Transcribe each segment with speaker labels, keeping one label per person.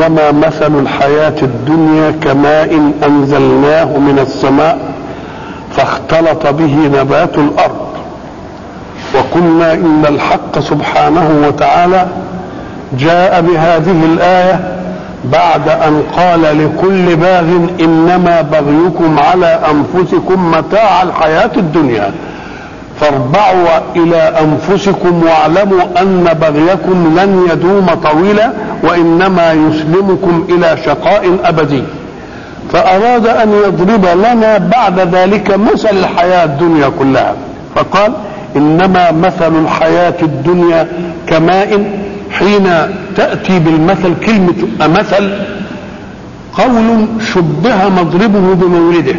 Speaker 1: انما مثل الحياه الدنيا كماء انزلناه من السماء فاختلط به نبات الارض وقلنا ان الحق سبحانه وتعالى جاء بهذه الايه بعد ان قال لكل باغ انما بغيكم على انفسكم متاع الحياه الدنيا فاربعوا الى انفسكم واعلموا ان بغيكم لن يدوم طويلا وانما يسلمكم الى شقاء ابدي فاراد ان يضرب لنا بعد ذلك مثل الحياه الدنيا كلها فقال انما مثل الحياه الدنيا كماء حين تاتي بالمثل كلمه مثل قول شبه مضربه بمورده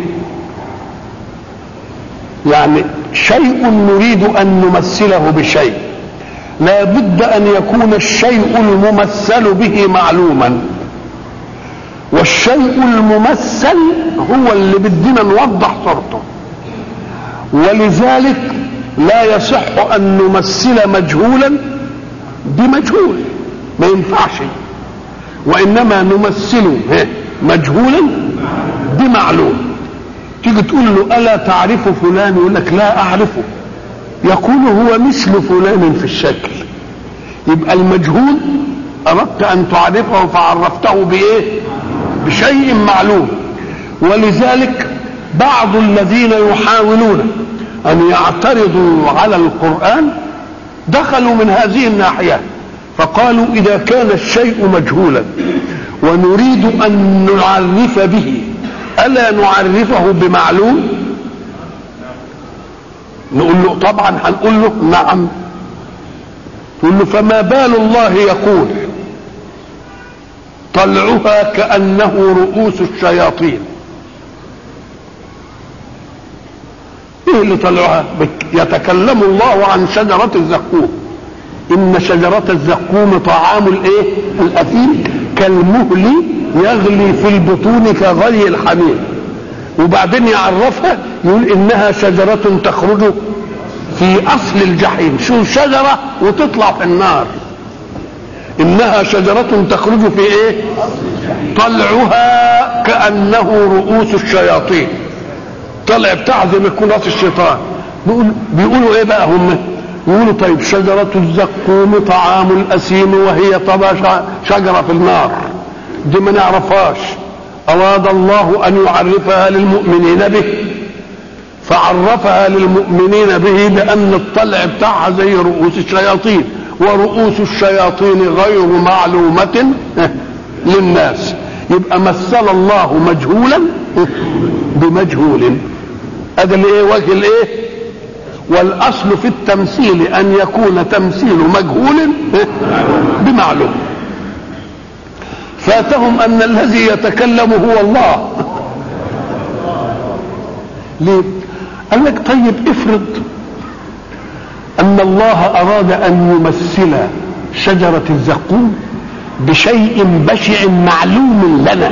Speaker 1: يعني شيء نريد ان نمثله بشيء لا بد ان يكون الشيء الممثل به معلوما والشيء الممثل هو اللي بدنا نوضح صورته ولذلك لا يصح ان نمثل مجهولا بمجهول ما ينفعش وانما نمثل مجهولا بمعلوم تيجي تقول له الا تعرف فلان يقول لك لا اعرفه يقول هو مثل فلان في الشكل يبقى المجهول اردت ان تعرفه فعرفته بايه بشيء معلوم ولذلك بعض الذين يحاولون ان يعترضوا على القران دخلوا من هذه الناحيه فقالوا اذا كان الشيء مجهولا ونريد ان نعرف به الا نعرفه بمعلوم نقول له طبعا هنقول له نعم تقول له فما بال الله يقول طلعها كانه رؤوس الشياطين ايه اللي طلعها يتكلم الله عن شجرة الزقوم ان شجرة الزقوم طعام الايه الاثيم كالمهل يغلي في البطون كغلي الحميم وبعدين يعرفها يقول انها شجرة تخرج في اصل الجحيم شو شجرة وتطلع في النار انها شجرة تخرج في ايه طلعها كأنه رؤوس الشياطين طلع بتاع زي ما يكون راس الشيطان بيقول بيقولوا ايه بقى هم يقولوا طيب شجرة الزقوم طعام الأسيم وهي طبعا شجرة في النار دي ما نعرفهاش أراد الله أن يعرفها للمؤمنين به فعرفها للمؤمنين به بأن الطلع بتاعها زي رؤوس الشياطين ورؤوس الشياطين غير معلومة للناس يبقى مثل الله مجهولا بمجهول هذا الايه وجه الايه والاصل في التمثيل ان يكون تمثيل مجهول بمعلوم فاتهم ان الذي يتكلم هو الله ليه قال لك طيب افرض ان الله اراد ان يمثل شجره الزقوم بشيء بشع معلوم لنا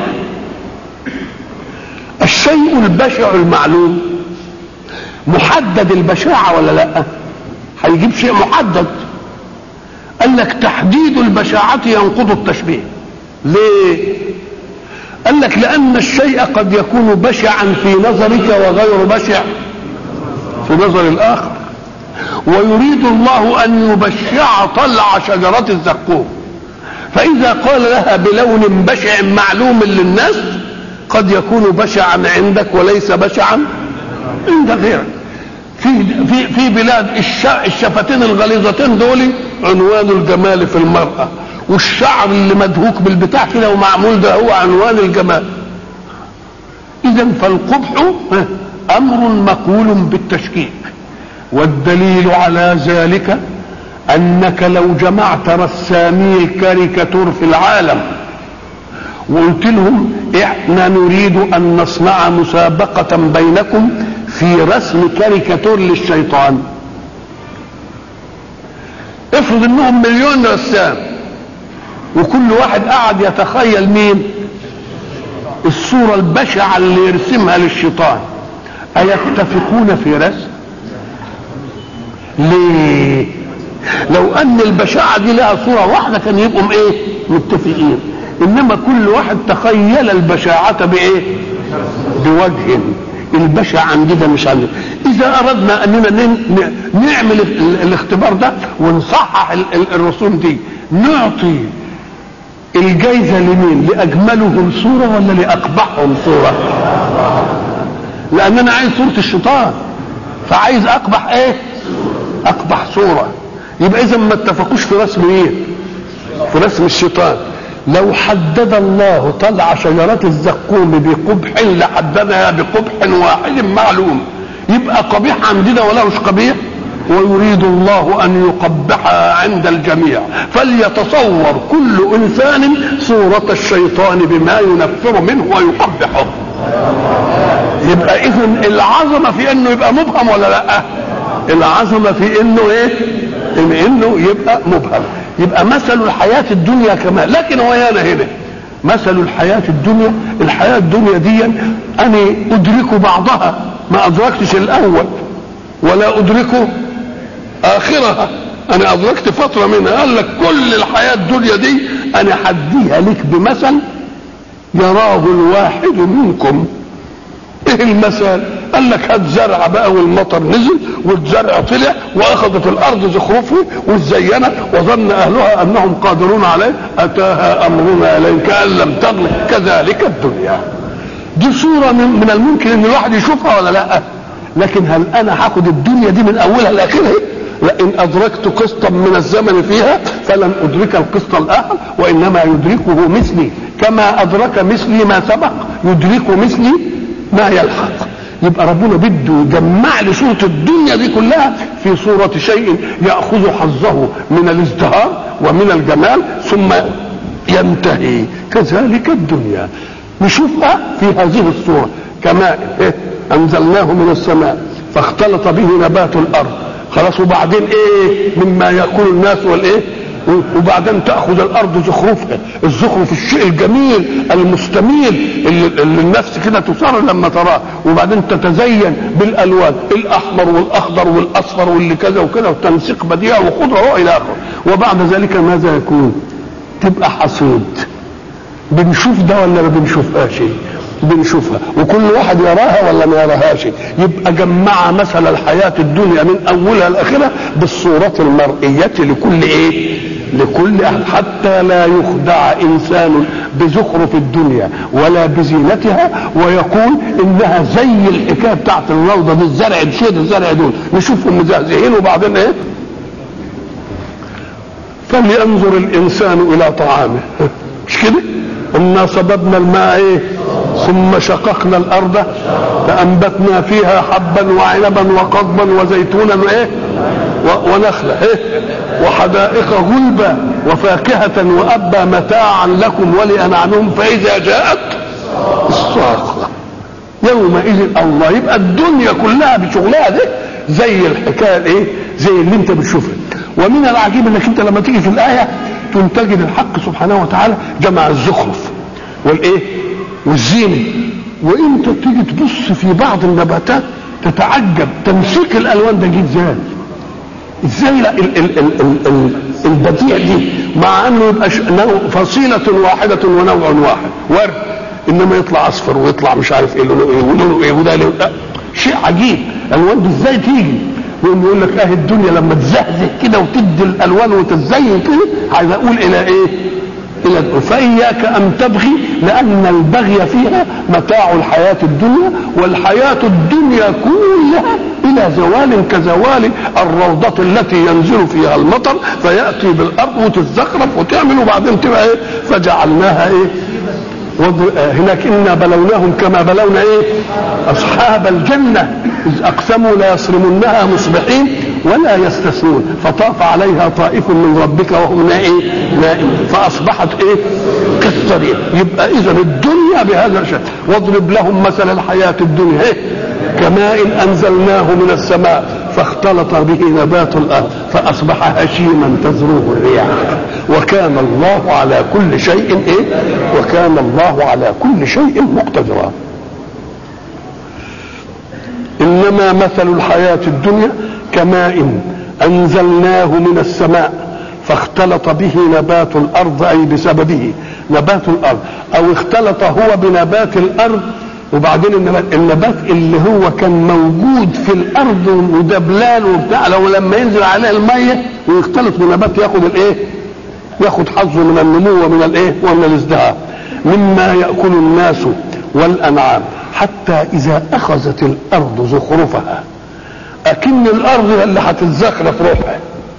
Speaker 1: الشيء البشع المعلوم محدد البشاعة ولا لا هيجيب شيء محدد قال لك تحديد البشاعة ينقض التشبيه ليه قال لك لأن الشيء قد يكون بشعا في نظرك وغير بشع في نظر الآخر ويريد الله أن يبشع طلع شجرة الزقوم فإذا قال لها بلون بشع معلوم للناس قد يكون بشعا عندك وليس بشعا عند غيرك في في في بلاد الشفتين الغليظتين دول عنوان الجمال في المرأة والشعر اللي مدهوك بالبتاع كده ومعمول ده هو عنوان الجمال إذا فالقبح أمر مقول بالتشكيك والدليل على ذلك أنك لو جمعت رسامي الكاريكاتور في العالم وقلت لهم احنا نريد ان نصنع مسابقة بينكم في رسم كاريكاتور للشيطان افرض انهم مليون رسام وكل واحد قاعد يتخيل مين الصورة البشعة اللي يرسمها للشيطان أيتفقون في رسم ليه لو ان البشاعة دي لها صورة واحدة كان يبقوا ايه متفقين انما كل واحد تخيل البشاعة بايه بوجه البشع عندنا مش عندنا اذا اردنا اننا نعمل الاختبار ده ونصحح الرسوم دي نعطي الجايزة لمين لأجملهم صورة ولا لأقبحهم صورة لأن أنا عايز صورة الشيطان فعايز أقبح إيه أقبح صورة يبقى إذا ما اتفقوش في رسم إيه في رسم الشيطان لو حدد الله طلع شجرة الزقوم بقبح لحددها بقبح واحد معلوم يبقى قبيح عندنا ولا مش قبيح ويريد الله ان يقبحها عند الجميع فليتصور كل انسان صورة الشيطان بما ينفر منه ويقبحه يبقى اذا العظمة في انه يبقى مبهم ولا لا العظمة في انه ايه إن انه يبقى مبهم يبقى مثل الحياة الدنيا كما لكن ويانا هنا مثل الحياة الدنيا الحياة الدنيا دي أنا أدرك بعضها ما أدركتش الأول ولا أدرك آخرها أنا أدركت فترة منها قال لك كل الحياة الدنيا دي أنا حديها لك بمثل يراه الواحد منكم ايه المثل قال لك هات زرع بقى والمطر نزل والزرع طلع واخذت الارض زخرفه وزينت وظن اهلها انهم قادرون عليه اتاها امرنا اليه كان لم تغن كذلك الدنيا دي صوره من, من الممكن ان الواحد يشوفها ولا لا لكن هل انا هاخد الدنيا دي من اولها لاخرها لئن ادركت قسطا من الزمن فيها فلن ادرك القسط الاخر وانما يدركه مثلي كما ادرك مثلي ما سبق يدرك مثلي ما يلحق يبقى ربنا بده يجمع لي صورة الدنيا دي كلها في صورة شيء يأخذ حظه من الازدهار ومن الجمال ثم ينتهي كذلك الدنيا نشوفها في هذه الصورة كماء إيه؟ أنزلناه من السماء فاختلط به نبات الأرض خلاص وبعدين ايه مما يأكل الناس والايه وبعدين تاخذ الارض زخرفها الزخرف الشيء الجميل المستميل اللي, اللي النفس كده تصر لما تراه وبعدين تتزين بالالوان الاحمر والاخضر والاصفر واللي كذا وكذا وتنسيق بديع وخضره الى اخره وبعد ذلك ماذا يكون تبقى حصيد بنشوف ده ولا ما بنشوفهاش بنشوفها وكل واحد يراها ولا ما يراهاش يبقى جمع مثل الحياة الدنيا من أولها لآخرها بالصورة المرئية لكل إيه لكل أهل حتى لا يخدع إنسان بزخرف الدنيا ولا بزينتها ويقول إنها زي الحكاية بتاعت الروضة دي الزرع بشير الزرع دول نشوفهم مزهزهين وبعدين إيه فلينظر الإنسان إلى طعامه مش كده إنا صببنا الماء إيه ثم شققنا الارض فانبتنا فيها حبا وعنبا وقضبا وزيتونا وايه ونخله ايه وحدائق غلبا وفاكهة وأبا متاعا لكم ولأنعامهم فإذا جاءت الصاخة يومئذ الله يبقى الدنيا كلها بشغلها ده زي الحكاية الايه زي اللي انت بتشوفها ومن العجيب انك انت لما تيجي في الآية تنتجد الحق سبحانه وتعالى جمع الزخرف والايه والزينه وانت تيجي تبص في بعض النباتات تتعجب تمسيك الالوان ده جه ازاي ازاي لا ال ال ال ال ال البديع دي مع انه يبقى فصيله واحده ونوع واحد ورد انما يطلع اصفر ويطلع مش عارف ايه لونه ايه ولونه ايه وده لا شيء عجيب الالوان دي ازاي تيجي يقوم يقول لك اه الدنيا لما تزهزه كده وتدي الالوان وتتزين كده عايز اقول الى ايه إلى فإياك أن تبغي لأن البغي فيها متاع الحياة الدنيا والحياة الدنيا كلها إلى زوال كزوال الروضة التي ينزل فيها المطر فيأتي بالأرض وتتزخرف وتعمل وبعدين تبقى إيه فجعلناها إيه هناك إنا بلوناهم كما بلونا إيه أصحاب الجنة إذ أقسموا ليصرمنها مصبحين ولا يستثنون فطاف عليها طائف من ربك وهم نائم نائم فاصبحت ايه كالصريم يبقى اذا الدنيا بهذا الشكل واضرب لهم مثل الحياه الدنيا إيه؟ كماء انزلناه من السماء فاختلط به نبات الارض فاصبح هشيما تذروه الرياح وكان الله على كل شيء ايه وكان الله على كل شيء مقتدرا انما مثل الحياه الدنيا كماء انزلناه من السماء فاختلط به نبات الارض اي بسببه نبات الارض او اختلط هو بنبات الارض وبعدين النبات, النبات اللي هو كان موجود في الارض ودبلان وبتاع لو لما ينزل عليه الميه ويختلط بنبات ياخد الايه؟ ياخد حظه من النمو ومن الايه؟ ومن الازدهار مما ياكل الناس والانعام حتى اذا اخذت الارض زخرفها اكن الارض اللي هتتزخرف روحها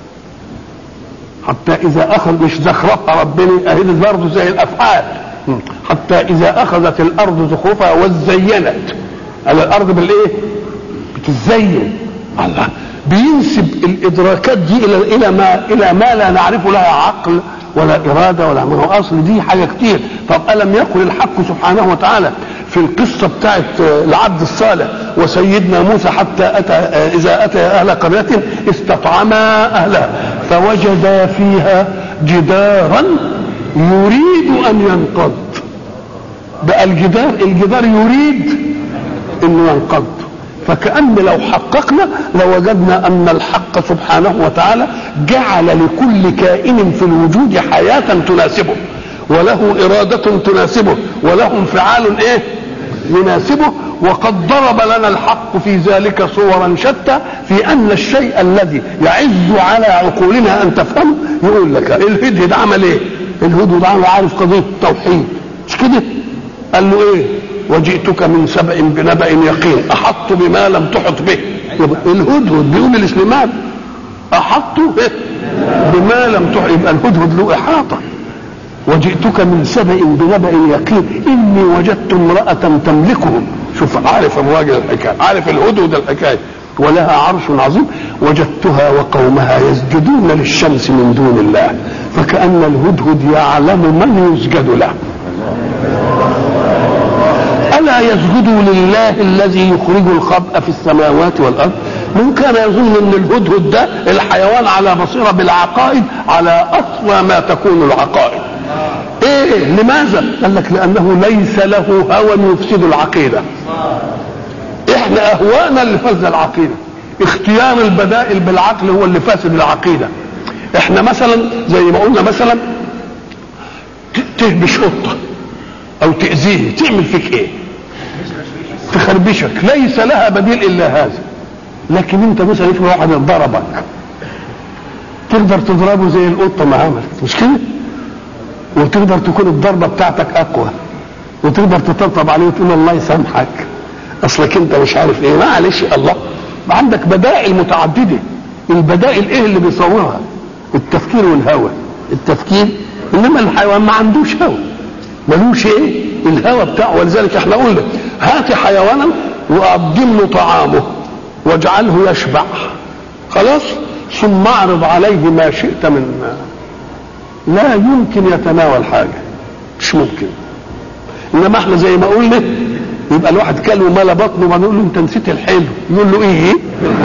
Speaker 1: حتى اذا اخذ مش زخرفها ربنا اهي برضه زي الافعال حتى اذا اخذت الارض زخرفها وزينت على الارض بالايه بتزين الله بينسب الادراكات دي الى الى ما الى ما لا نعرف لها عقل ولا اراده ولا ما هو اصل دي حاجه كتير طب الم يقل الحق سبحانه وتعالى في القصه بتاعت العبد الصالح وسيدنا موسى حتى اتى اذا اتى اهل قريه استطعما اهلها فوجدا فيها جدارا يريد ان ينقض بقى الجدار الجدار يريد انه ينقض فكأن لو حققنا لوجدنا أن الحق سبحانه وتعالى جعل لكل كائن في الوجود حياة تناسبه وله إرادة تناسبه وله انفعال إيه يناسبه وقد ضرب لنا الحق في ذلك صورا شتى في أن الشيء الذي يعز على عقولنا أن تفهمه يقول لك الهدهد عمل إيه الهدهد عمل عارف قضية التوحيد مش كده قال له إيه وجئتك من سبع بنبأ يقين أحط بما لم تحط به الهدهد بيقول لسليمان أحط بما لم تحط يبقى الهدهد له إحاطة وجئتك من سبع بنبأ يقين إني وجدت امرأة تملكهم شوف عارف الراجل الحكاية عارف الهدهد الحكاية ولها عرش عظيم وجدتها وقومها يسجدون للشمس من دون الله فكأن الهدهد يعلم من يسجد له ألا يسجدوا لله الذي يخرج الخبأ في السماوات والأرض من كان يظن أن الهدهد ده الحيوان على بصيرة بالعقائد على أقوى ما تكون العقائد إيه لماذا؟ قال لك لأنه ليس له هوى يفسد العقيدة إحنا أهوانا اللي فسد العقيدة اختيار البدائل بالعقل هو اللي فاسد العقيدة احنا مثلا زي ما قلنا مثلا تهبش قطه او تاذيه تعمل فيك ايه تخربشك ليس لها بديل الا هذا لكن انت مثلا في واحد ضربك تقدر تضربه زي القطه ما عملت مش كده وتقدر تكون الضربه بتاعتك اقوى وتقدر تطبطب عليه وتقول الله يسامحك اصلك انت مش عارف ايه معلش الله عندك بدائل متعدده البدائل ايه اللي بيصورها التفكير والهوى التفكير انما الحيوان ما عندوش هوى ملوش ايه الهوى بتاعه ولذلك احنا قلنا هات حيوانا وقدم له طعامه واجعله يشبع خلاص ثم اعرض عليه ما شئت من لا يمكن يتناول حاجه مش ممكن انما احنا زي ما قلنا يبقى الواحد كل ومال بطنه ونقول له انت نسيت الحلو يقول له ايه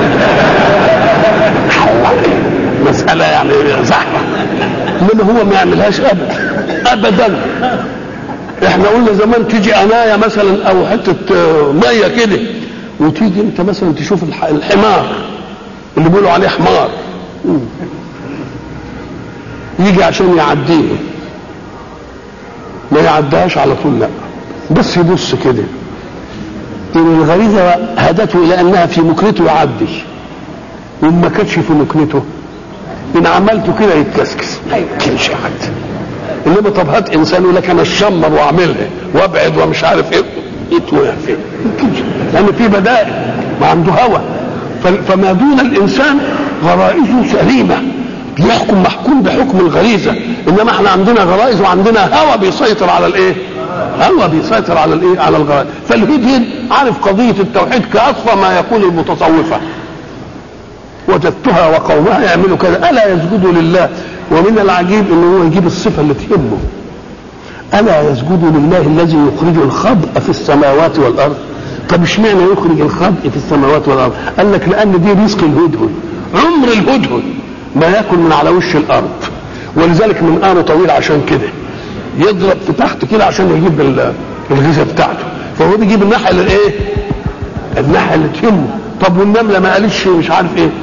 Speaker 1: مسألة يعني زحمة انما هو ما يعملهاش ابدا ابدا احنا قلنا زمان تيجي عناية مثلا او حتة مية كده وتيجي انت مثلا تشوف الحمار اللي بيقولوا عليه حمار يجي عشان يعديه ما يعدهاش على طول لا بس يبص كده ان الغريزه هدته الى انها في مكنته يعدي وان ما كانتش في مكنته ان عملته كده يتكسكس ما يمكنش حد انما طب هات انسان يقول لك انا اتشمر واعملها وابعد ومش عارف ايه يتوقع فين لان في بدائل ما عنده هوى فما دون الانسان غرائزه سليمه يحكم محكوم بحكم الغريزه انما احنا عندنا غرائز وعندنا هوى بيسيطر على الايه؟ هوى بيسيطر على الايه؟ على الغرائز فالهدهد عارف قضيه التوحيد كاصفى ما يقول المتصوفه وجدتها وقومها يعملوا كذا الا يسجدوا لله ومن العجيب انه هو يجيب الصفه اللي تهمه الا يسجدوا لله الذي يخرج الخبء في السماوات والارض طب اشمعنى يخرج الخبء في السماوات والارض قال لك لان دي رزق الهدهد عمر الهدهد ما ياكل من على وش الارض ولذلك منقاره طويل عشان كده يضرب في تحت كده عشان يجيب الغذاء بتاعته فهو بيجيب الناحيه اللي ايه الناحيه اللي تهمه طب والنمله ما قالتش مش عارف ايه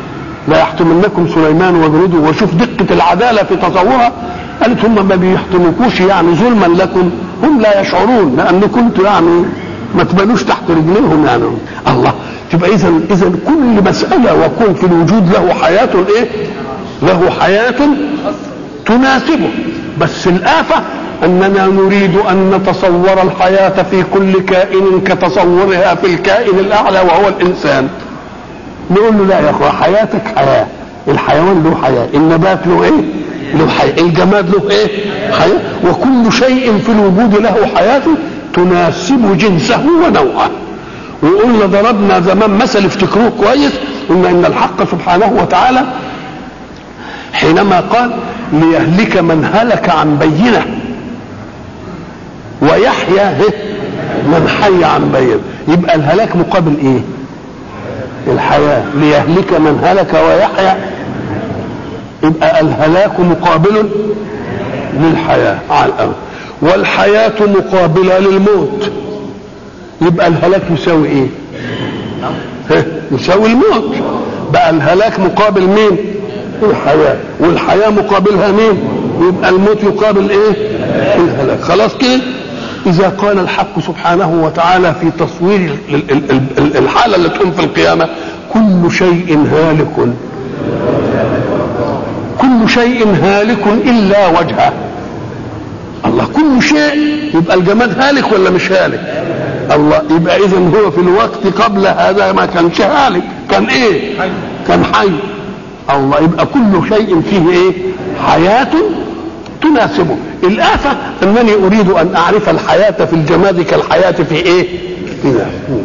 Speaker 1: لا يحتمنكم سليمان وجنوده وشوف دقة العدالة في تصورها قالت هم ما بيحتمكوش يعني ظلما لكم هم لا يشعرون لأن كنتوا يعني ما تبانوش تحت رجليهم يعني الله تبقى إذا إذا كل مسألة وكون في الوجود له حياة إيه؟ له حياة تناسبه بس الآفة أننا نريد أن نتصور الحياة في كل كائن كتصورها في الكائن الأعلى وهو الإنسان نقول له لا يا أخوة حياتك حياة الحيوان له حياة النبات له إيه له حياة الجماد له إيه حياة وكل شيء في الوجود له حياة تناسب جنسه ونوعه وقلنا ضربنا زمان مثل افتكروه كويس قلنا ان الحق سبحانه وتعالى حينما قال ليهلك من هلك عن بينه ويحيى من حي عن بينه يبقى الهلاك مقابل ايه الحياة ليهلك من هلك ويحيى يبقى الهلاك مقابل للحياة على الأمر والحياة مقابلة للموت يبقى الهلاك يساوي ايه يساوي الموت بقى الهلاك مقابل مين الحياة والحياة مقابلها مين يبقى الموت يقابل ايه الهلاك خلاص كده إذا قال الحق سبحانه وتعالى في تصوير الحالة اللي تقوم في القيامة كل شيء هالك كل شيء هالك إلا وجهه الله كل شيء يبقى الجماد هالك ولا مش هالك الله يبقى إذا هو في الوقت قبل هذا ما كانش هالك كان إيه كان حي الله يبقى كل شيء فيه إيه حياة تناسبه الآفة أنني أريد أن أعرف الحياة في الجماد كالحياة في إيه في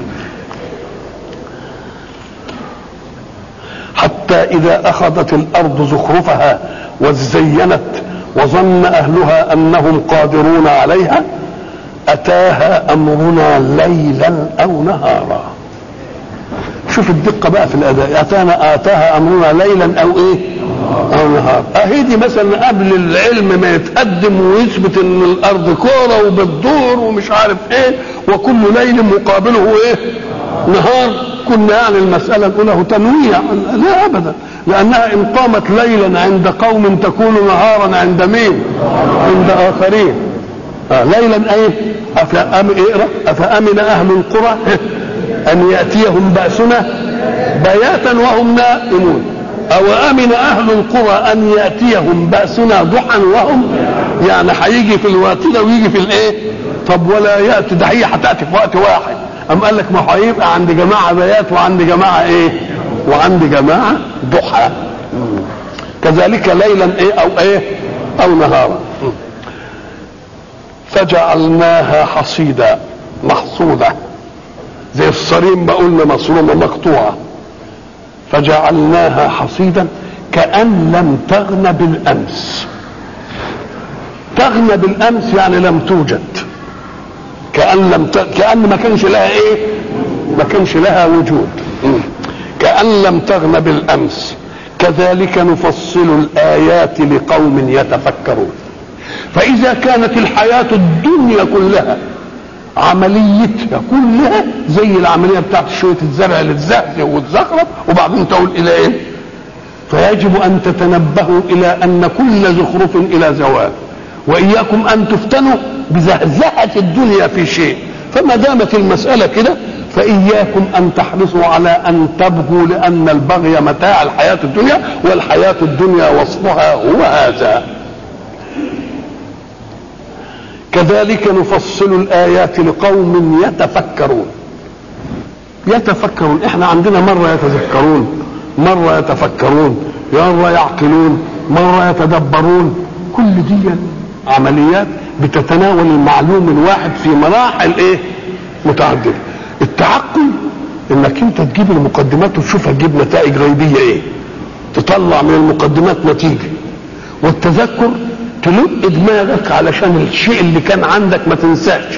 Speaker 1: حتى إذا أخذت الأرض زخرفها وزينت وظن أهلها أنهم قادرون عليها أتاها أمرنا ليلا أو نهارا شوف الدقة بقى في الأداء أتانا آتاها أمرنا ليلا أو إيه أو نهار أهي دي مثلا قبل العلم ما يتقدم ويثبت إن الأرض كورة وبتدور ومش عارف إيه وكل ليل مقابله إيه نهار كنا يعني المسألة نقوله تنويع لا أبدا لأنها إن قامت ليلا عند قوم تكون نهارا عند مين عند آخرين آه ليلا أيه أفأم اقرأ أفأمن أهل القرى أن يأتيهم بأسنا بياتا وهم نائمون أو أمن أهل القرى أن يأتيهم بأسنا ضحى وهم يعني هيجي في الوقت ده ويجي في الإيه؟ طب ولا يأتي ده هي هتأتي في وقت واحد أم قال لك ما هيبقى عند جماعة بيات وعند جماعة إيه؟ وعند جماعة ضحى كذلك ليلا إيه أو إيه؟ أو نهارا فجعلناها حصيدا محصوده زي الصريم ما قلنا مصرومه مقطوعه فجعلناها حصيدا كأن لم تغن بالأمس تغنى بالأمس يعني لم توجد كأن لم ت... كأن ما كانش لها إيه؟ ما كانش لها وجود كأن لم تغن بالأمس كذلك نفصل الآيات لقوم يتفكرون فإذا كانت الحياة الدنيا كلها عمليتها كلها زي العمليه بتاعت شويه الزرع اللي تزهزه وتزخرف وبعدين تقول الى ايه؟ فيجب ان تتنبهوا الى ان كل زخرف الى زوال واياكم ان تفتنوا بزهزهه الدنيا في شيء فما دامت المساله كده فاياكم ان تحرصوا على ان تبغوا لان البغي متاع الحياه الدنيا والحياه الدنيا وصفها هو هذا كذلك نفصل الآيات لقوم يتفكرون يتفكرون احنا عندنا مرة يتذكرون مرة يتفكرون مرة يعقلون مرة يتدبرون كل دي عمليات بتتناول المعلوم الواحد في مراحل ايه متعددة التعقل انك انت تجيب المقدمات وتشوفها تجيب نتائج غيبية ايه تطلع من المقدمات نتيجة والتذكر تلق دماغك علشان الشيء اللي كان عندك ما تنساش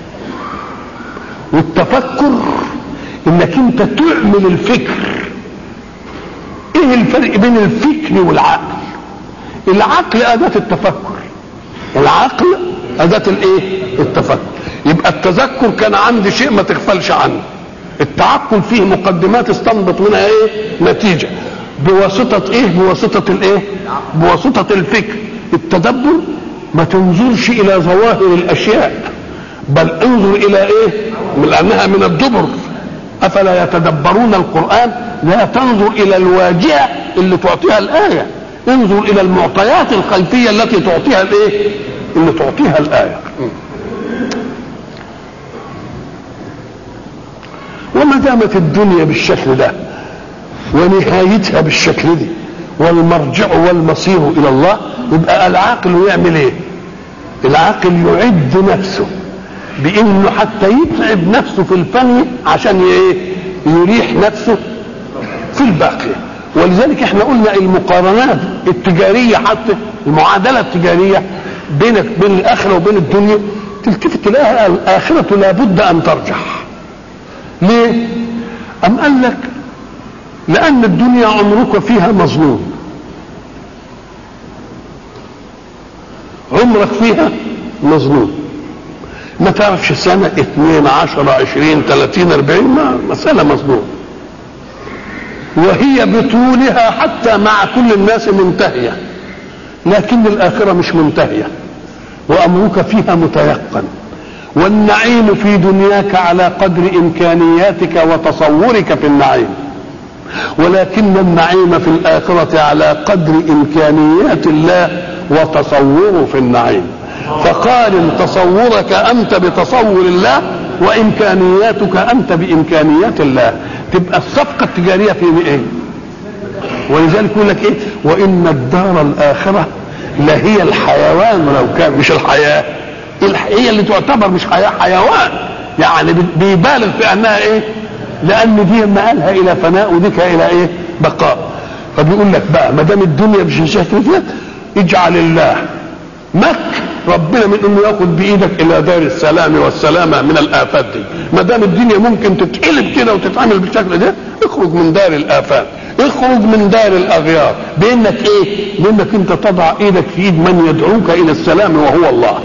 Speaker 1: والتفكر انك انت تعمل الفكر ايه الفرق بين الفكر والعقل العقل اداة التفكر العقل اداة الايه التفكر يبقى التذكر كان عندي شيء ما تغفلش عنه التعقل فيه مقدمات استنبط منها ايه نتيجة بواسطة ايه بواسطة الايه بواسطة الفكر التدبر ما تنظرش الى ظواهر الاشياء بل انظر الى ايه لانها من الدبر افلا يتدبرون القرآن لا تنظر الى الواجهة اللي تعطيها الآية انظر الى المعطيات الخلفية التي تعطيها الايه اللي تعطيها الآية وما دامت الدنيا بالشكل ده ونهايتها بالشكل دي والمرجع والمصير الى الله يبقى العاقل يعمل ايه العاقل يعد نفسه بانه حتى يتعب نفسه في الفن عشان ايه يريح نفسه في الباقي ولذلك احنا قلنا المقارنات التجاريه حتى المعادله التجاريه بينك بين الاخره وبين الدنيا تلتفت تلاقيها الاخره لابد ان ترجح ليه ام قال لك لان الدنيا عمرك فيها مظلوم عمرك فيها مظلوم ما تعرفش سنة اثنين عشرة عشرين ثلاثين اربعين ما مسألة مظلوم وهي بطولها حتى مع كل الناس منتهية لكن الآخرة مش منتهية وأمرك فيها متيقن والنعيم في دنياك على قدر إمكانياتك وتصورك في النعيم ولكن النعيم في الآخرة على قدر إمكانيات الله وتصوره في النعيم فقارن تصورك أنت بتصور الله وإمكانياتك أنت بإمكانيات الله تبقى الصفقة التجارية في إيه ولذلك يقول لك إيه وإن الدار الآخرة لهي الحيوان لو كان مش الحياة هي اللي تعتبر مش حياة حيوان يعني بيبالغ في أنها إيه لأن دي مآلها إلى فناء وديك إلى إيه بقاء فبيقول لك بقى ما دام الدنيا مش شكل كده اجعل الله مك ربنا من انه ياخد بايدك الى دار السلام والسلامه من الافات دي ما دام الدنيا ممكن تتقلب كده وتتعامل بالشكل ده اخرج من دار الافات اخرج من دار الاغيار بانك ايه بانك انت تضع ايدك في ايد من يدعوك الى السلام وهو الله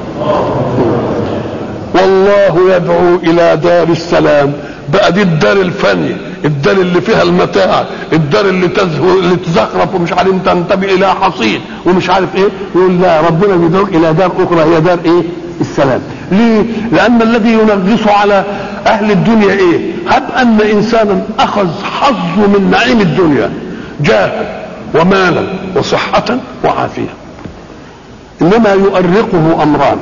Speaker 1: والله يدعو الى دار السلام بقى دي الدار الفانيه الدار اللي فيها المتاع الدار اللي تزهو اللي تزخرف ومش عارف تنتمي الى حصين ومش عارف ايه يقول لا ربنا بيدعوك الى دار اخرى هي دار ايه السلام ليه لان الذي ينغص على اهل الدنيا ايه هب ان انسانا اخذ حظه من نعيم الدنيا جاها ومالا وصحة وعافية انما يؤرقه امران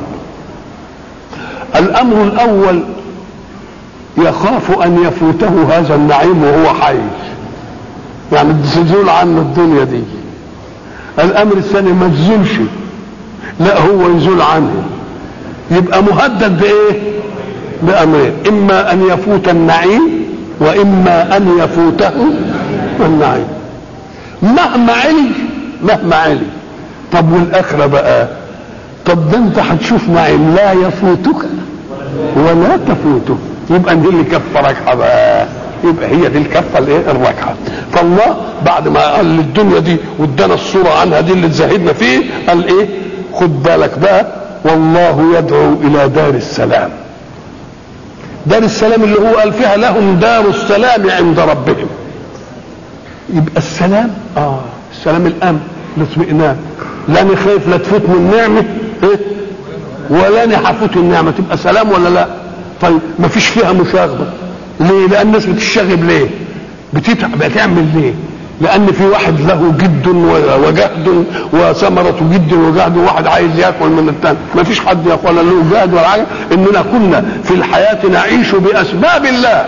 Speaker 1: الامر الاول يخاف ان يفوته هذا النعيم وهو حي يعني تزول عنه الدنيا دي الامر الثاني ما تزولش لا هو يزول عنه يبقى مهدد بايه بامرين اما ان يفوت النعيم واما ان يفوته النعيم مهما علي مهما علي طب والاخره بقى طب ده انت هتشوف نعيم لا يفوتك ولا تفوته يبقى دي اللي كفه ركعه بقى يبقى هي دي الكفه الايه الركعه فالله بعد ما قال للدنيا دي وادانا الصوره عنها دي اللي تزهدنا فيه قال ايه خد بالك بقى والله يدعو الى دار السلام دار السلام اللي هو قال فيها لهم دار السلام عند ربهم يبقى السلام اه السلام الامن الاطمئنان لا انا خايف لا تفوت من نعمه ايه ولا انا هفوت النعمه تبقى سلام ولا لا طيب ما فيش فيها مشاغبه ليه لان الناس بتشتغل ليه بتتعب بتعمل ليه لان في واحد له جد وجهد وثمرة جد وجهد وواحد عايز ياكل من الثاني ما فيش حد يقول له جهد ولا حاجه اننا كنا في الحياه نعيش باسباب الله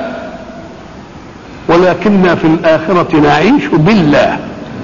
Speaker 1: ولكننا في الآخرة نعيش بالله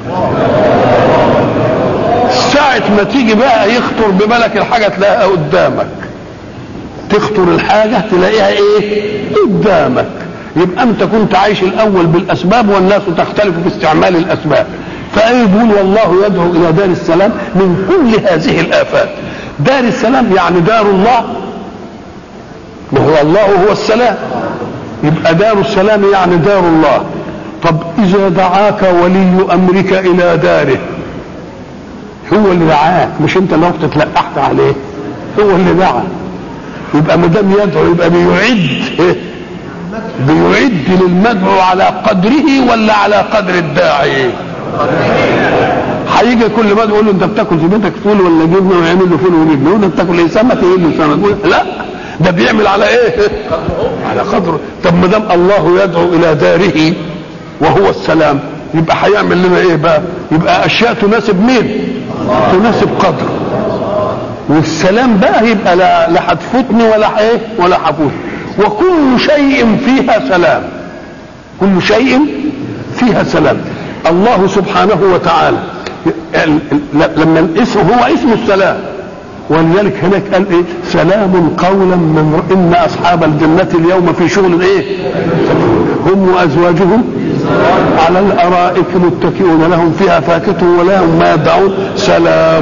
Speaker 1: ساعة ما تيجي بقى يخطر ببالك الحاجة تلاقيها قدامك تخطر الحاجة تلاقيها ايه قدامك يبقى انت كنت عايش الاول بالاسباب والناس تختلف في استعمال الاسباب فايه يقول والله يدعو الى دار السلام من كل هذه الافات دار السلام يعني دار الله وهو الله هو السلام يبقى دار السلام يعني دار الله طب اذا دعاك ولي امرك الى داره هو اللي دعاك مش انت اللي رحت تلقحت عليه هو اللي دعا يبقى ما دام يدعو يبقى بيعد إيه؟ بيعد للمدعو على قدره ولا على قدر الداعي هيجي كل ما يقول له انت بتاكل في بيتك فول ولا جبنه ويعمل له فول وجبنه وانت بتاكل ايه سمك يقول له سمك يقول لا ده بيعمل على ايه؟ على قدره طب ما دام الله يدعو الى داره وهو السلام يبقى هيعمل لنا ايه بقى؟ يبقى اشياء تناسب مين؟ تناسب قدره والسلام بقى يبقى لا لا هتفوتني ولا ايه ولا هفوت وكل شيء فيها سلام كل شيء فيها سلام الله سبحانه وتعالى لما الاسم هو اسم السلام ولذلك هناك قال ايه سلام قولا من ان اصحاب الجنه اليوم في شغل ايه هم وازواجهم على الارائك متكئون لهم فيها فاكهه ولهم ما يدعون سلام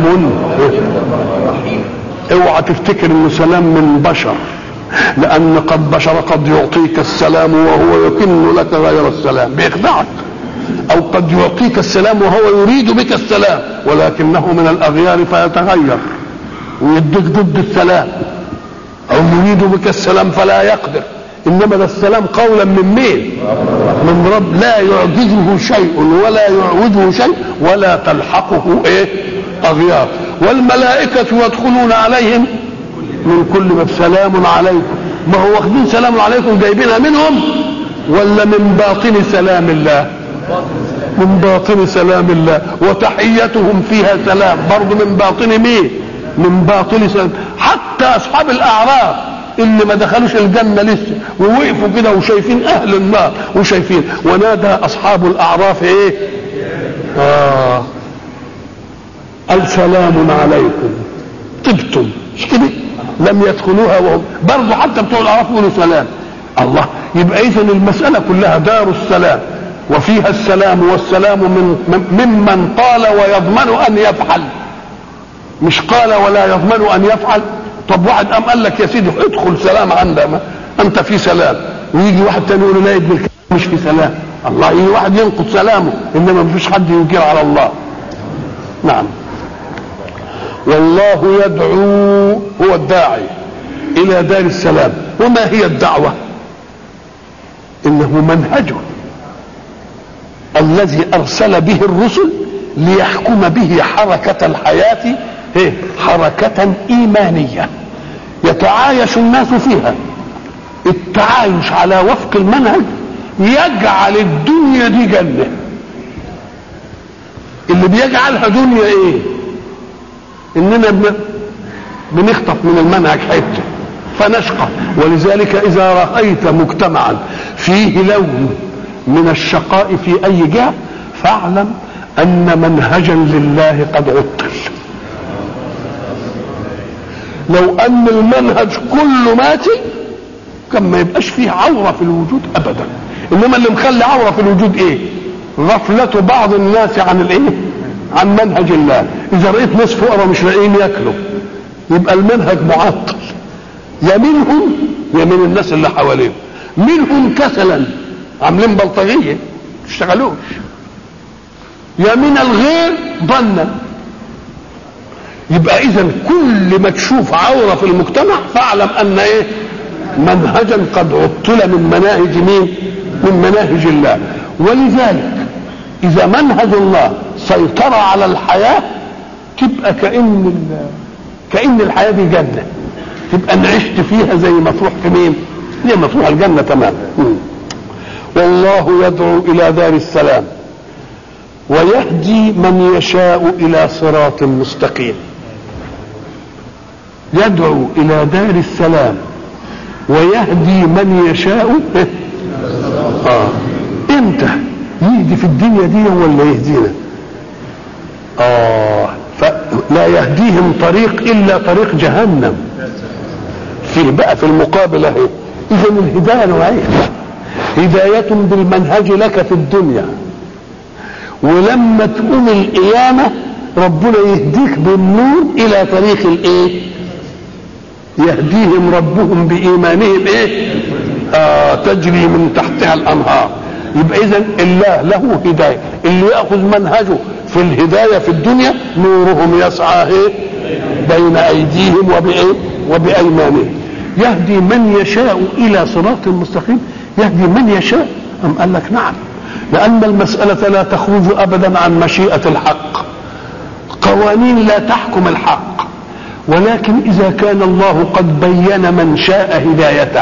Speaker 1: اوعى تفتكر انه سلام من بشر لان قد بشر قد يعطيك السلام وهو يكن لك غير السلام بيخدعك او قد يعطيك السلام وهو يريد بك السلام ولكنه من الاغيار فيتغير ويديك ضد السلام او يريد بك السلام فلا يقدر انما ده السلام قولا من مين من رب لا يعجزه شيء ولا يعوده شيء ولا تلحقه ايه اغيار والملائكه يدخلون عليهم من كل باب سلام عليكم ما هو واخدين سلام عليكم جايبينها منهم ولا من باطن سلام الله من باطن سلام الله وتحيتهم فيها سلام برضه من باطن مين من باطن سلام حتى اصحاب الاعراف اللي ما دخلوش الجنه لسه ووقفوا كده وشايفين اهل النار وشايفين ونادى اصحاب الاعراف ايه اه السلام عليكم طبتم مش كده لم يدخلوها وهم برضه حتى بتوع الاعراف يقولوا سلام الله يبقى اذا المساله كلها دار السلام وفيها السلام والسلام من ممن قال ويضمن ان يفعل مش قال ولا يضمن ان يفعل طب واحد قام قال لك يا سيدي ادخل سلام عندما انت في سلام ويجي واحد تاني يقول لا ابن الكلام مش في سلام الله يجي واحد ينقض سلامه انما ما فيش حد ينكر على الله نعم والله يدعو هو الداعي الى دار السلام وما هي الدعوه انه منهج الذي ارسل به الرسل ليحكم به حركه الحياه حركه ايمانيه يتعايش الناس فيها التعايش على وفق المنهج يجعل الدنيا دي جنه اللي بيجعلها دنيا ايه اننا بنخطف من المنهج حته فنشقى ولذلك اذا رايت مجتمعا فيه لون من الشقاء في اي جهه فاعلم ان منهجا لله قد عطل لو ان المنهج كله ماتي كان ما يبقاش فيه عوره في الوجود ابدا انما اللي مخلي عوره في الوجود ايه غفله بعض الناس عن الايه عن منهج الله اذا رأيت ناس فقراء مش لاقيين ياكلوا يبقى المنهج معطل يا منهم يا من الناس اللي حواليهم منهم كسلا عاملين بلطجيه ما تشتغلوش يا من الغير ظنا يبقى اذا كل ما تشوف عوره في المجتمع فاعلم ان ايه منهجا قد عطل من مناهج مين من مناهج الله ولذلك اذا منهج الله سيطر على الحياه تبقى كان كان الحياه دي جنه تبقى نعشت فيها زي ما تروح في مين زي ما تروح الجنه تمام والله يدعو الى دار السلام ويهدي من يشاء الى صراط مستقيم يدعو الى دار السلام ويهدي من يشاء اه امتى يهدي في الدنيا دي ولا يهدينا اه فلا يهديهم طريق الا طريق جهنم في بقى في المقابل اهي اذا الهدايه نوعين هدايه بالمنهج لك في الدنيا ولما تقوم القيامه ربنا يهديك بالنور الى طريق الايه يهديهم ربهم بايمانهم ايه آه تجري من تحتها الانهار يبقى اذا الله له هدايه اللي ياخذ منهجه في الهدايه في الدنيا نورهم يسعى ايه بين ايديهم وبايه وبايمانهم يهدي من يشاء الى صراط مستقيم يهدي من يشاء ام قال لك نعم لأن المسألة لا تخرج أبدا عن مشيئة الحق قوانين لا تحكم الحق ولكن إذا كان الله قد بين من شاء هدايته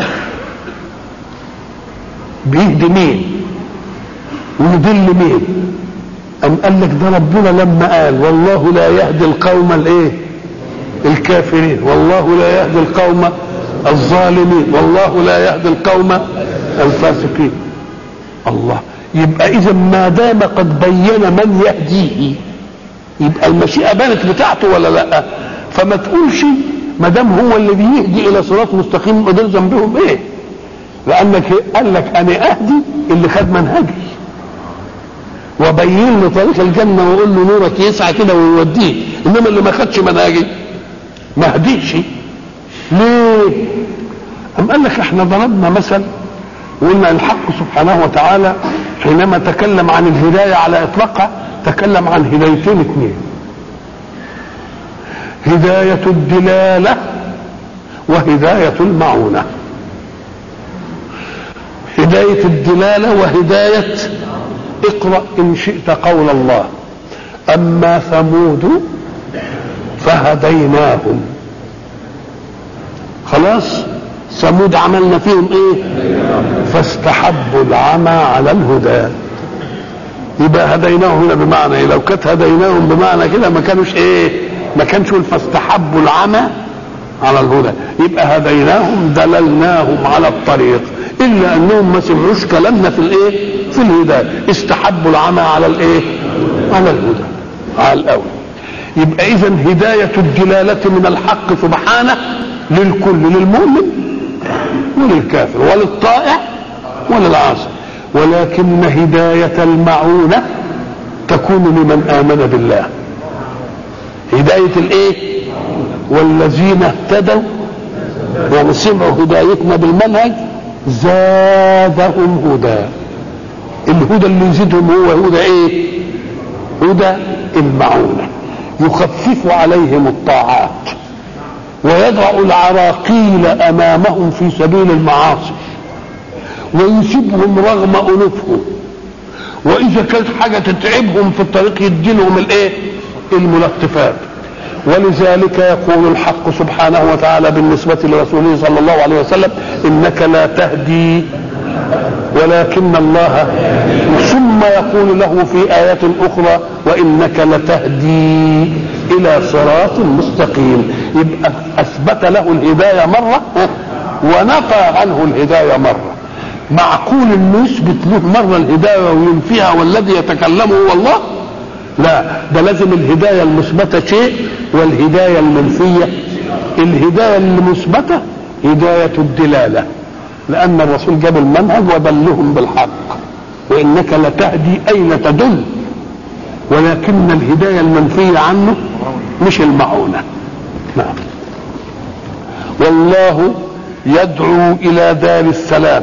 Speaker 1: بيهدي مين ويضل مين أم قال لك ده ربنا لما قال والله لا يهدي القوم الايه الكافرين والله لا يهدي القوم الظالمين والله لا يهدي القوم الفاسقين الله يبقى اذا ما دام قد بين من يهديه يبقى المشيئه بانت بتاعته ولا لا فما تقولش ما دام هو اللي بيهدي الى صراط مستقيم دول ذنبهم ايه لانك قال لك انا اهدي اللي خد منهجي وبين له طريق الجنه واقول له نورك يسعى كده ويوديه انما اللي ما خدش منهجي ما هديش ليه؟ أم قال لك احنا ضربنا مثل وقلنا الحق سبحانه وتعالى حينما تكلم عن الهداية على إطلاقها تكلم عن هدايتين اثنين هداية الدلالة وهداية المعونة هداية الدلالة وهداية اقرأ إن شئت قول الله أما ثمود فهديناهم خلاص ثمود عملنا فيهم ايه فاستحبوا العمى على الهدى يبقى هديناهم هنا بمعنى ايه لو كانت هديناهم بمعنى كده ما كانوش ايه ما كانش فاستحبوا العمى على الهدى يبقى هديناهم دللناهم على الطريق الا انهم ما سمعوش كلامنا في الايه في الهدايه استحبوا العمى على الايه على الهدى على الاول يبقى اذا هدايه الدلاله من الحق سبحانه للكل للمؤمن وللكافر وللطائع وللعاصي ولكن هداية المعونة تكون لمن آمن بالله هداية الايه والذين اهتدوا يعني سمعوا هدايتنا بالمنهج زادهم هدى الهدى اللي يزيدهم هو هدى ايه هدى المعونة يخفف عليهم الطاعات ويضع العراقيل امامهم في سبيل المعاصي ويسيبهم رغم انوفهم واذا كانت حاجه تتعبهم في الطريق يديلهم الايه الملطفات ولذلك يقول الحق سبحانه وتعالى بالنسبة لرسوله صلى الله عليه وسلم إنك لا تهدي ولكن الله ثم يقول له في آية أخرى وإنك لتهدي إلى صراط مستقيم يبقى أثبت له الهداية مرة ونفى عنه الهداية مرة معقول انه يثبت له مرة الهداية وينفيها والذي يتكلم هو الله لا ده لازم الهداية المثبتة شيء والهداية المنفية الهداية المثبتة هداية الدلالة لأن الرسول جاب المنهج ودلهم بالحق وإنك لتهدي أين تدل ولكن الهداية المنفية عنه مش المعونة نعم والله يدعو إلى دار السلام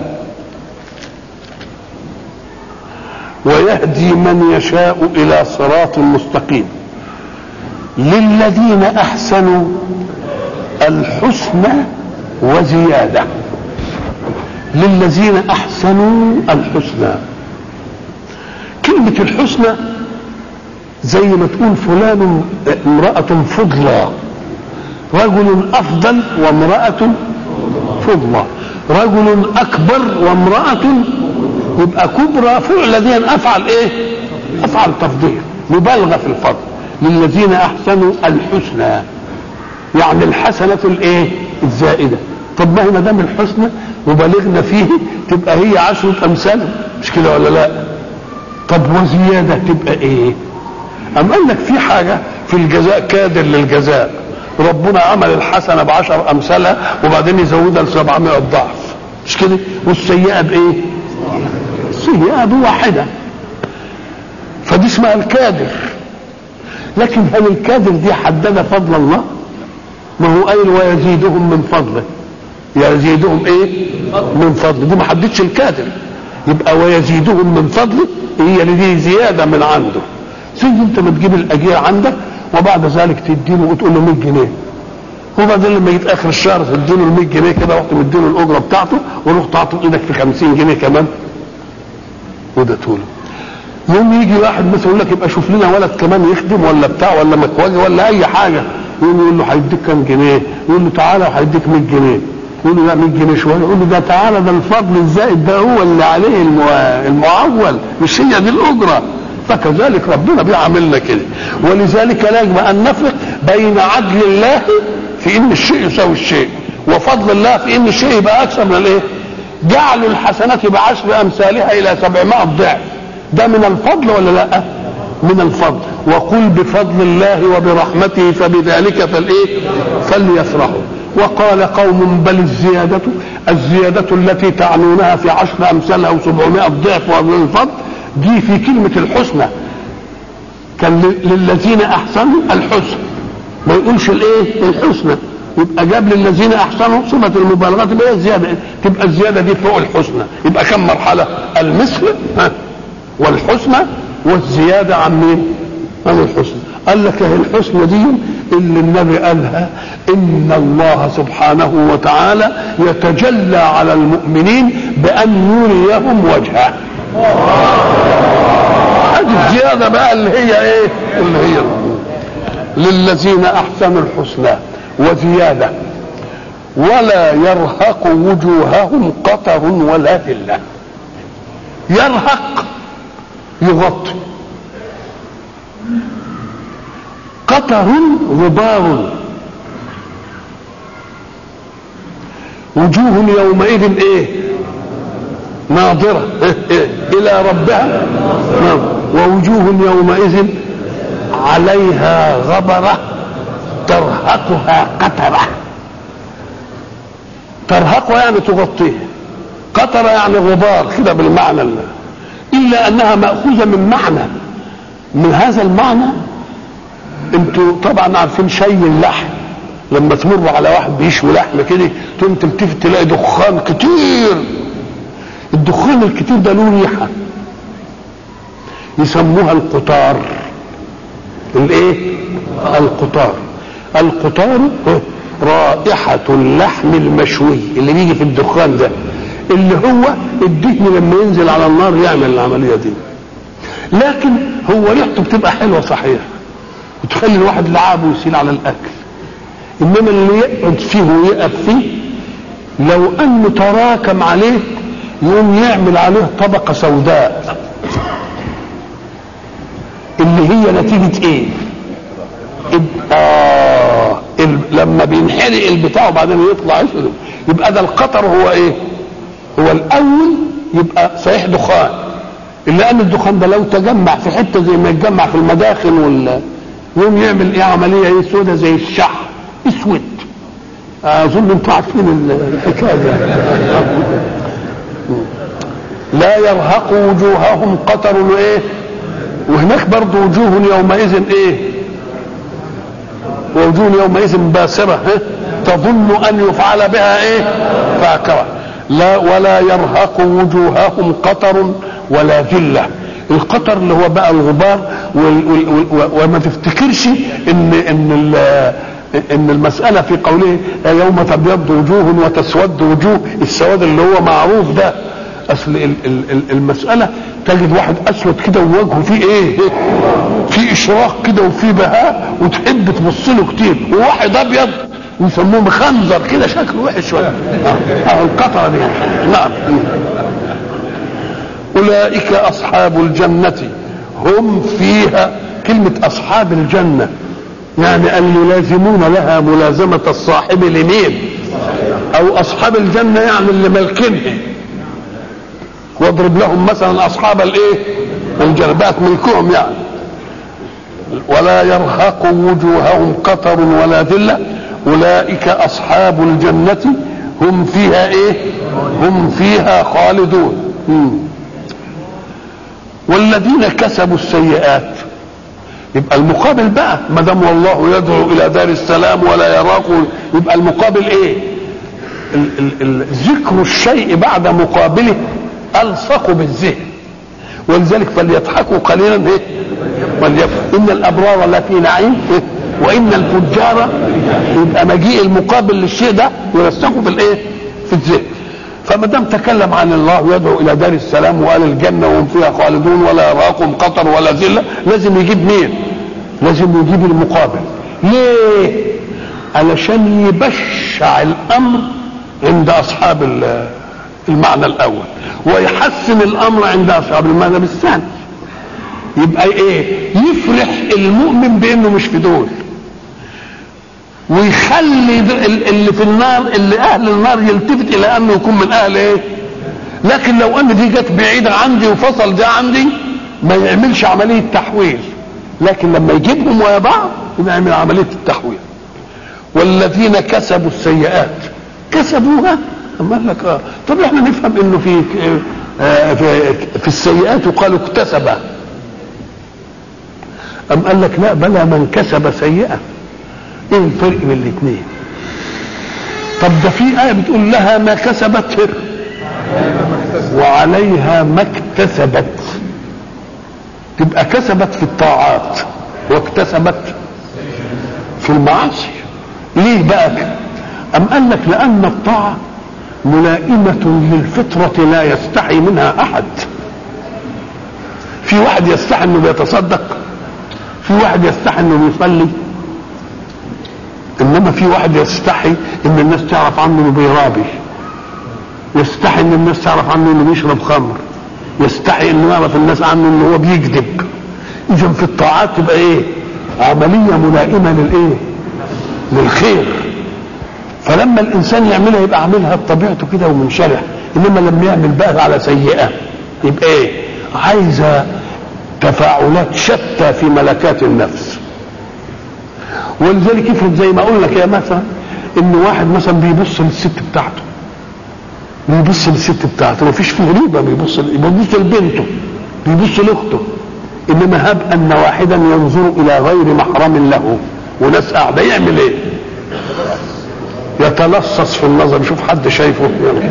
Speaker 1: ويهدي من يشاء إلى صراط مستقيم للذين أحسنوا الحسنى وزيادة للذين أحسنوا الحسنى كلمة الحسنى زي ما تقول فلان امرأة فضلى رجل أفضل وامرأة فضلى رجل أكبر وامرأة يبقى كبرى فعل الذين أفعل إيه؟ أفعل تفضيل مبالغة في الفضل للذين أحسنوا الحسنى يعني الحسنة الإيه؟ الزائدة طب ما هي ما دام الحسنى وبالغنا فيه تبقى هي عشرة أمثال مش كده ولا لا؟ طب وزيادة تبقى إيه؟ أم قال لك في حاجة في الجزاء كادر للجزاء ربنا عمل الحسنة بعشر أمثالها وبعدين يزودها ل 700 ضعف مش كده؟ والسيئة بإيه؟ السيئة بواحدة فدي اسمها الكادر لكن هل الكادر دي حدد فضل الله؟ ما هو قايل ويزيدهم من فضله يزيدهم ايه؟ من فضله دي ما حددش الكادر يبقى ويزيدهم من فضله هي اللي دي زيادة من عنده زي انت ما تجيب الاجير عندك وبعد ذلك تديله وتقول له 100 جنيه وبعدين لما يجي اخر الشهر تديله ال 100 جنيه كده رحت مديله الاجره بتاعته ورحت عاطل ايدك في 50 جنيه كمان وده طوله يوم يجي واحد مثلا يقول لك يبقى شوف لنا ولد كمان يخدم ولا بتاع ولا مكواجي ولا اي حاجه يقوم يقول له هيديك كام جنيه يقول له تعالى وهيديك 100 جنيه يقول له لا 100 جنيه شويه يقول له ده تعالى ده الفضل الزائد ده هو اللي عليه المو- المعول مش هي دي الاجره فكذلك ربنا بيعاملنا كده ولذلك لا يجب ان نفرق بين عدل الله في ان الشيء يساوي الشيء وفضل الله في ان الشيء يبقى اكثر من الايه جعل الحسنات بعشر امثالها الى 700 ضعف ده من الفضل ولا لا من الفضل وقل بفضل الله وبرحمته فبذلك فالايه فليفرحوا وقال قوم بل الزيادة الزيادة التي تعنونها في عشر أمثالها أو سبعمائة ضعف ومن الفضل دي في كلمة الحسنى كان ل- للذين أحسنوا الحسن ما يقولش الإيه الحسنى يبقى جاب للذين أحسنوا صفة المبالغة تبقى هي الزيادة تبقى الزيادة دي فوق الحسنى يبقى كم مرحلة المثل ها والحسنى والزيادة عن مين؟ عن الحسنى قال لك اهي الحسنى دي اللي النبي قالها ان الله سبحانه وتعالى يتجلى على المؤمنين بان يريهم وجهه هذه الزيادة بقى اللي هي ايه اللي هي للذين احسنوا الحسنى وزيادة ولا يرهق وجوههم قطر ولا ذلة يرهق يغطي قطر غبار وجوه يومئذ ايه ناظرة إيه إيه إلى ربها ناظرة ووجوه يومئذ عليها غبرة ترهقها قترة ترهقها يعني تغطيه قطرة يعني غبار كده بالمعنى اللي. إلا أنها مأخوذة من معنى من هذا المعنى انتوا طبعا عارفين شي اللحم لما تمروا على واحد بيشوي لحم كده تقوم تلتفت تلاقي دخان كتير الدخان الكتير ده له ريحه يسموها القطار الايه القطار القطار رائحة اللحم المشوي اللي بيجي في الدخان ده اللي هو الدهن لما ينزل على النار يعمل العملية دي لكن هو ريحته بتبقى حلوة صحيح وتخلي الواحد لعابه يسيل على الأكل إنما اللي يقعد فيه ويقف فيه لو أنه تراكم عليه يقوم يعمل عليه طبقة سوداء اللي هي نتيجة ايه آه لما بينحرق البتاع وبعدين يطلع اسود يبقى ده القطر هو ايه هو الاول يبقى صحيح دخان الا ان الدخان ده لو تجمع في حته زي ما يتجمع في المداخن وال يوم يعمل ايه عمليه ايه سودة زي الشح اسود اظن انتوا عارفين الحكايه دي لا يرهق وجوههم قطر وايه وهناك برضه وجوه يومئذ ايه ووجوه يومئذ باسرة ها؟ تظن ان يفعل بها ايه فاكرة لا ولا يرهق وجوههم قطر ولا ذلة القطر اللي هو بقى الغبار وال وال وال وما تفتكرش ان ان ان المسألة في قوله يوم تبيض وجوه وتسود وجوه السواد اللي هو معروف ده اصل المسألة تجد واحد اسود كده ووجهه فيه ايه في اشراق كده وفي بهاء وتحب تبص له كتير وواحد ابيض ويسموه مخنزر كده شكله وحش شويه اه القطره دي نعم اولئك اصحاب الجنه هم فيها كلمه اصحاب الجنه يعني ان يلازمون لها ملازمه الصاحب لمين او اصحاب الجنه يعني اللي ملكنها واضرب لهم مثلا اصحاب الايه الجنبات ملكهم يعني ولا يرهق وجوههم قطر ولا ذله اولئك اصحاب الجنه هم فيها ايه هم فيها خالدون مم. والذين كسبوا السيئات يبقى المقابل بقى ما دام والله يدعو الى دار السلام ولا يراق يبقى المقابل ايه ال ال ال ذكر الشيء بعد مقابله الصق بالذهن ولذلك فليضحكوا قليلا ايه وليبقوا ان الابرار لفي نعيم إيه؟ وان الفجار يبقى مجيء المقابل للشيء ده يرسخوا في الايه في الذهن فما دام تكلم عن الله ويدعو الى دار السلام وقال الجنه وهم فيها خالدون ولا يراكم قطر ولا ذله لازم يجيب مين؟ لازم يجيب المقابل ليه؟ علشان يبشع الامر عند اصحاب المعنى الاول ويحسن الامر عند اصحاب المعنى الثاني يبقى ايه يفرح المؤمن بانه مش في دول ويخلي اللي في النار اللي اهل النار يلتفت الى انه يكون من اهل ايه لكن لو ان دي جت بعيده عندي وفصل ده عندي ما يعملش عمليه تحويل لكن لما يجيبهم ويا بعض يبقى يعمل عمليه التحويل والذين كسبوا السيئات كسبوها أما قال لك اه طب احنا نفهم انه في آه في, في السيئات وقالوا اكتسب أم قال لك لا بلى من كسب سيئة ايه الفرق بين الاثنين طب ده في آية بتقول لها ما كسبت وعليها ما اكتسبت تبقى كسبت في الطاعات واكتسبت في المعاصي ليه بقى أم قال لك لأن الطاعة ملائمة للفطرة لا يستحي منها أحد في واحد يستحي انه بيتصدق في واحد يستحي انه بيصلي انما في واحد يستحي ان الناس تعرف عنه انه بيرابي يستحي ان الناس تعرف عنه انه بيشرب خمر يستحي انه يعرف الناس عنه انه هو بيكذب اذا في الطاعات تبقى ايه عمليه ملائمه للايه للخير فلما الانسان يعملها يبقى عاملها بطبيعته كده ومنشرح انما لما يعمل بقى على سيئه يبقى ايه عايزه تفاعلات شتى في ملكات النفس ولذلك افرض زي ما اقول لك يا مثلا ان واحد مثلا بيبص للست بتاعته بيبص للست بتاعته مفيش فيه ريبه بيبص بيبص لبنته بيبص لاخته انما هب ان واحدا ينظر الى غير محرم له وناس قاعده يعمل ايه؟ يتلصص في النظر يشوف حد شايفه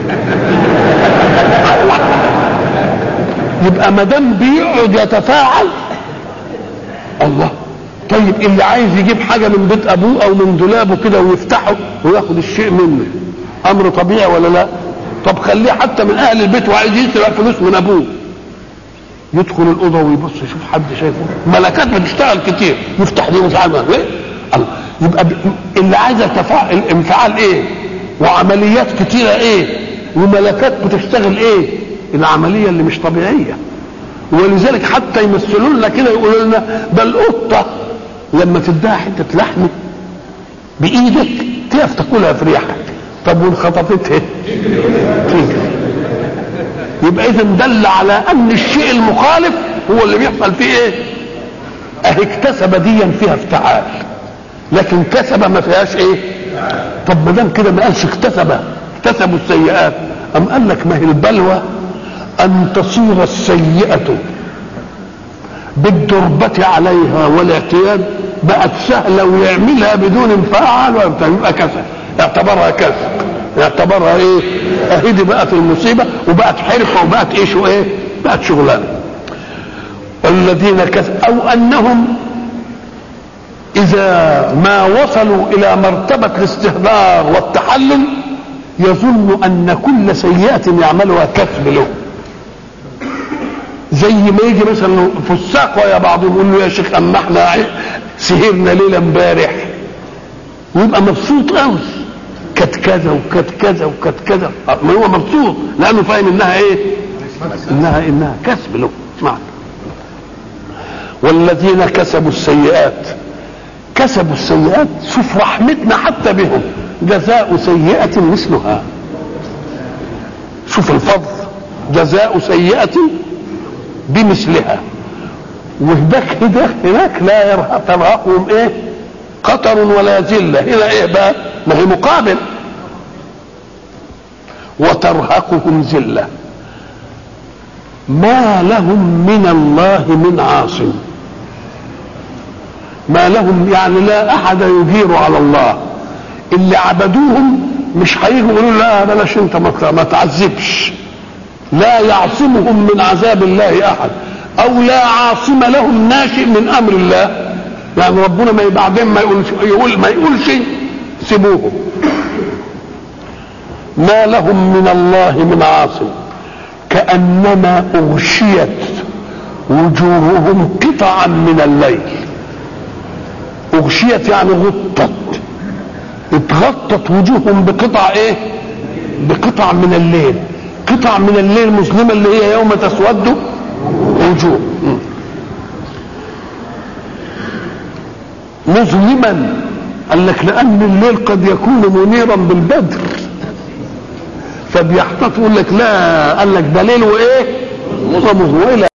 Speaker 1: يبقى ما دام بيقعد يتفاعل الله طيب اللي عايز يجيب حاجه من بيت ابوه او من دولابه كده ويفتحه وياخد الشيء منه امر طبيعي ولا لا طب خليه حتى من اهل البيت وعايز يسرق فلوس من ابوه يدخل الاوضه ويبص يشوف حد شايفه ملكات بتشتغل كتير يفتح دي مش عارف ايه الله يبقى اللي عايز التفاعل انفعال ايه وعمليات كتيره ايه وملكات بتشتغل ايه العمليه اللي مش طبيعيه ولذلك حتى يمثلوا لنا كده يقولوا لنا ده القطه لما تديها حته لحم بايدك تقف تاكلها في ريحك طب وان خطفتها تيجي يبقى اذا دل على ان الشيء المخالف هو اللي بيحصل فيه ايه اهي اكتسب ديا فيها افتعال لكن كسب ما فيهاش ايه طب ما دام كده ما قالش اكتسب اكتسبوا السيئات ام قال لك ما هي البلوى ان تصير السيئه بالدربة عليها والاعتياد بقت سهلة ويعملها بدون انفعال يبقى كسب اعتبرها كسب اعتبرها ايه اهي دي بقت المصيبة وبقت حرفة وبقت ايش وايه بقت شغلانة والذين كسب او انهم اذا ما وصلوا الى مرتبة الاستهدار والتحلل يظن ان كل سيئة يعملها كسب له زي ما يجي مثلا فساق ويا بعضهم يقول له يا شيخ اما احنا سهرنا ليله امبارح ويبقى مبسوط قوي كانت كذا وكانت كذا وكانت كذا ما هو مبسوط لانه فاهم انها ايه؟ انها انها كسب له اسمع والذين كسبوا السيئات كسبوا السيئات شوف رحمتنا حتى بهم جزاء سيئة مثلها شوف الفضل جزاء سيئة بمثلها وهناك هناك, هناك لا ترهقهم ايه قطر ولا ذله هنا ايه بقى ما هي مقابل وترهقهم ذله ما لهم من الله من عاصم ما لهم يعني لا احد يجير على الله اللي عبدوهم مش هيجوا يقولوا لا بلاش انت ما تعذبش لا يعصمهم من عذاب الله احد او لا عاصم لهم ناشئ من امر الله يعني ربنا ما بعدين ما يقولش يقول ما يقولش سيبوهم ما لهم من الله من عاصم كانما اغشيت وجوههم قطعا من الليل اغشيت يعني غطت اتغطت وجوههم بقطع ايه بقطع من الليل قطع من الليل مظلمة اللي هي يوم تسود وجوه مظلما قال لك لأن الليل قد يكون منيرا بالبدر فبيحتاط يقول لك لا قال لك ده ليل وايه؟ مظلم وإلى